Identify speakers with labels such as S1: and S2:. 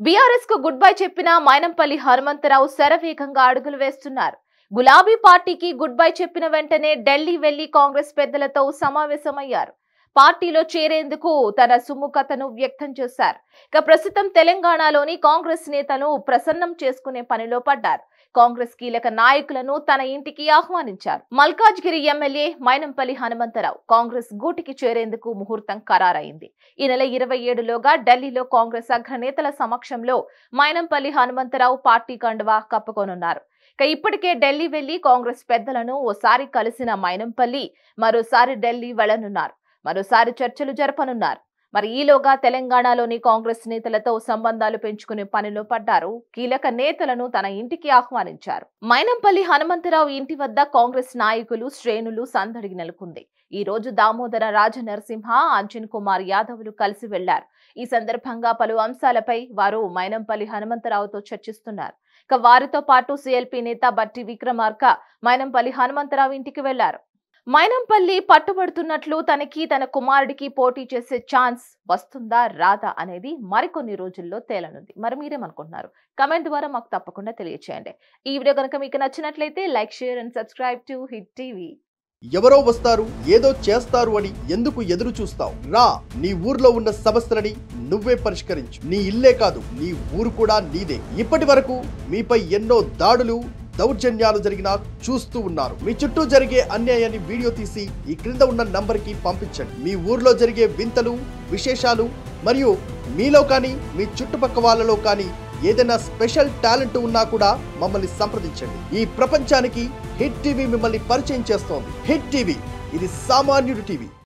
S1: BRS కు good bye చెప్పిన మైనంపల్లి హనుమంతరావు శరవేగంగా అడుగులు వేస్తున్నారు గులాబీ పార్టీకి గుడ్ బై చెప్పిన వెంటనే ఢిల్లీ వెళ్లి కాంగ్రెస్ పెద్దలతో సమావేశమయ్యారు పార్టీలో చేరేందుకు తన సుముఖతను వ్యక్తం చేశారు ఇక ప్రస్తుతం తెలంగాణలోని కాంగ్రెస్ నేతను ప్రసన్నం చేసుకునే పనిలో పడ్డారు కాంగ్రెస్ కీలక నాయకులను తన ఇంటికి ఆహ్వానించారు మల్కాజ్గిరి ఎమ్మెల్యే మైనంపల్లి హనుమంతరావు కాంగ్రెస్ గూటికి చేరేందుకు ముహూర్తం ఖరారైంది ఈ నెల ఇరవై ఏడులోగా ఢిల్లీలో కాంగ్రెస్ అగ్రనేతల సమక్షంలో మైనంపల్లి హనుమంతరావు పార్టీ కండువా కప్పుకోనున్నారు ఇక ఇప్పటికే ఢిల్లీ వెళ్లి కాంగ్రెస్ పెద్దలను ఓసారి కలిసిన మైనంపల్లి మరోసారి ఢిల్లీ వెళ్లనున్నారు మరోసారి చర్చలు జరపనున్నారు మరి ఈలోగా తెలంగాణలోని కాంగ్రెస్ నేతలతో సంబంధాలు పెంచుకునే పనిలో పడ్డారు కీలక నేతలను తన ఇంటికి ఆహ్వానించారు మైనంపల్లి హనుమంతరావు ఇంటి వద్ద కాంగ్రెస్ నాయకులు శ్రేణులు సందడిగి నెలకొంది ఈ రోజు దామోదర రాజనరసింహ అంజన్ కుమార్ యాదవ్లు కలిసి వెళ్లారు ఈ సందర్భంగా పలు అంశాలపై వారు మైనంపల్లి హనుమంతరావుతో చర్చిస్తున్నారు ఇక వారితో పాటు సిఎల్పి నేత బట్టి విక్రమార్క మైనంపల్లి హనుమంతరావు ఇంటికి వెళ్లారు మైనంపల్లి పట్టుబడుతున్నట్లు తనకి తన కుమారుడికి పోటీ చేసే ఛాన్స్ వస్తుందా రాదా అనేది మరికొన్ని రోజుల్లో తేలనుంది మరి మీరేమనుకుంటున్నారు కమెంట్ ద్వారా మాకు తప్పకుండా తెలియచేయండి ఈ వీడియో కనుక మీకు నచ్చినట్లయితే like share and subscribe to hit TV
S2: ఎవరో వస్తారు ఏదో చేస్తారు అని ఎందుకు ఎదురు చూస్తావు రా నీ ఊర్లో ఉన్న సమస్యలని నువ్వే పరిష్కరించు నీ ఇల్లే కాదు నీ ఊరు కూడా నీదే ఇప్పటి వరకు మీపై ఎన్నో దాడులు దౌర్జన్యాలు జరిగినా చూస్తూ ఉన్నారు మీ చుట్టూ జరిగే అన్యాయాన్ని వీడియో తీసి ఈ క్రింద ఉన్న నంబర్కి పంపించండి మీ ఊర్లో జరిగే వింతలు విశేషాలు మరియు మీలో కానీ మీ చుట్టుపక్క వాళ్ళలో కానీ ఏదైనా స్పెషల్ టాలెంట్ ఉన్నా కూడా మమ్మల్ని సంప్రదించండి ఈ ప్రపంచానికి హిట్ టీవీ మిమ్మల్ని పరిచయం చేస్తోంది హిట్ టీవీ ఇది సామాన్యుడి టీవీ